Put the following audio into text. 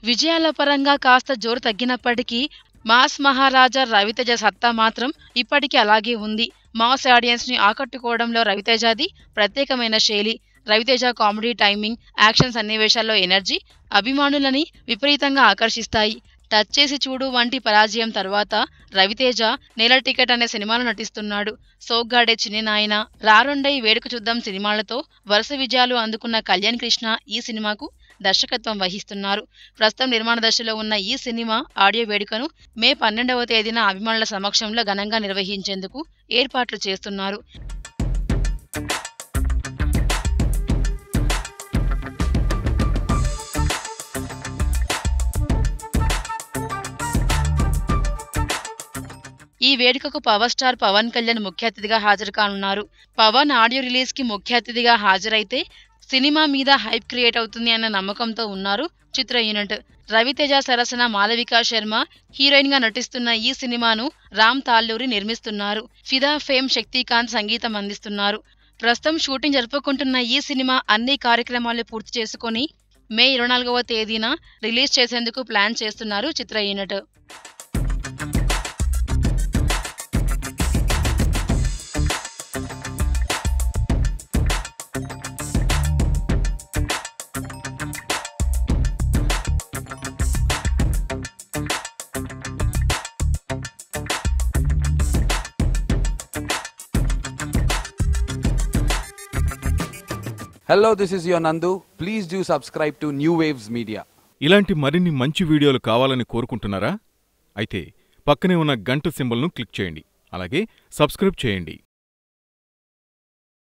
విజయాల పరంగా కాస్త జోరు తగ్గినప్పటికీ మాస్ మహారాజా రవితేజ సత్తా మాత్రం ఇప్పటికీ అలాగే ఉంది మాస్ ఆడియన్స్ ని ఆకట్టుకోవడంలో రవితేజది ప్రత్యేకమైన శైలి రవితేజ కామెడీ టైమింగ్ యాక్షన్ సన్నివేశాల్లో ఎనర్జీ అభిమానులని విపరీతంగా ఆకర్షిస్తాయి టచ్ చేసి చూడు వంటి పరాజయం తర్వాత రవితేజ నేల టికెట్ అనే సినిమాలో నటిస్తున్నాడు సోగ్గాడే చిన్ని నాయన రారొండై వేడుక చూద్దాం సినిమాలతో వరుస విజయాలు అందుకున్న కళ్యాణ్ కృష్ణ ఈ సినిమాకు దర్శకత్వం వహిస్తున్నారు ప్రస్తుతం నిర్మాణ దశలో ఉన్న ఈ సినిమా ఆడియో వేడుకను మే పన్నెండవ తేదీన అభిమానుల సమక్షంలో ఘనంగా నిర్వహించేందుకు ఏర్పాట్లు చేస్తున్నారు ఈ వేడుకకు పవర్ స్టార్ పవన్ కళ్యాణ్ ముఖ్య అతిథిగా హాజరు కానున్నారు పవన్ ఆడియో రిలీజ్ కి ముఖ్య అతిథిగా హాజరైతే సినిమా మీద హైప్ క్రియేట్ అవుతుంది అన్న నమ్మకంతో ఉన్నారు చిత్ర యూనిట్ రవితేజ సరసన మాలవిక శర్మ హీరోయిన్ గా నటిస్తున్న ఈ సినిమాను రామ్ తాల్లూరి నిర్మిస్తున్నారు ఫిదా ఫేమ్ శక్తికాంత్ సంగీతం అందిస్తున్నారు ప్రస్తుతం షూటింగ్ జరుపుకుంటున్న ఈ సినిమా అన్ని కార్యక్రమాలు పూర్తి చేసుకొని మే ఇరవై నాలుగవ తేదీన రిలీజ్ చేసేందుకు ప్లాన్ చేస్తున్నారు చిత్ర unit Hello, this is your Nandu. Please do subscribe to New Waves Media. ఇలాంటి మరిన్ని మంచి వీడియోలు కావాలని కోరుకుంటున్నారా అయితే పక్కనే ఉన్న గంట సింబల్ను క్లిక్ చేయండి అలాగే సబ్స్క్రైబ్ చేయండి